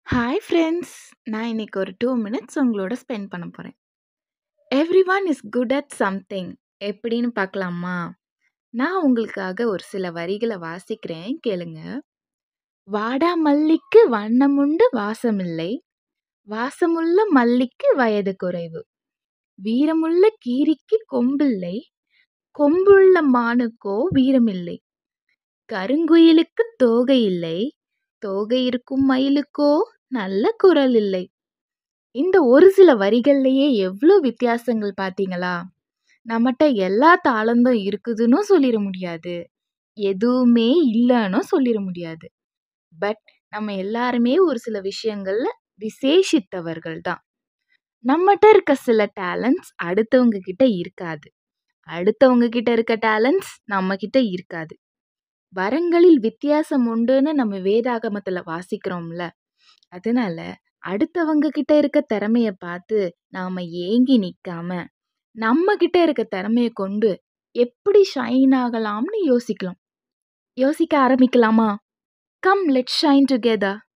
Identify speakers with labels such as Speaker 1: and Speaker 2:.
Speaker 1: hi friends நான் இன்னைக்கு ஒரு டூ மினிட்ஸ் உங்களோட ஸ்பெண்ட் பண்ண போகிறேன் everyone is good at something எப்படின்னு பார்க்கலாமா நான் உங்களுக்காக ஒரு சில வரிகளை வாசிக்கிறேன் கேளுங்க வாடா மல்லிக்கு வண்ணமுண்டு வாசமில்லை வாசமுள்ள மல்லிக்கு வயது குறைவு வீரமுள்ள கீரிக்கு கொம்பில்லை கொம்புள்ள மானுக்கோ வீரமில்லை கருங்குயிலுக்கு தோகை இல்லை தோகை இருக்கும் மயிலுக்கோ நல்ல குரல் இல்லை இந்த ஒரு சில வரிகள்லயே எவ்வளோ வித்தியாசங்கள் பார்த்தீங்களா நம்மகிட்ட எல்லா தாளந்தும் இருக்குதுன்னு சொல்லிட முடியாது எதுவுமே இல்லைன்னு சொல்லிட முடியாது பட் நம்ம எல்லாருமே ஒரு சில விஷயங்கள்ல விசேஷித்தவர்கள் தான் நம்மகிட்ட இருக்க சில டேலண்ட்ஸ் அடுத்தவங்க கிட்ட இருக்காது அடுத்தவங்க கிட்ட இருக்க டேலண்ட்ஸ் நம்ம கிட்ட இருக்காது வரங்களில் வித்தியாசம் உண்டுன்னு நம்ம வேதாகமத்துல வாசிக்கிறோம்ல அதனால அடுத்தவங்க கிட்ட இருக்க திறமைய பார்த்து நாம ஏங்கி நிக்காம நம்ம கிட்ட இருக்க திறமைய கொண்டு எப்படி ஷைன் ஆகலாம்னு யோசிக்கலாம் யோசிக்க ஆரம்பிக்கலாமா கம் லெட் ஷைன் டுகெதர்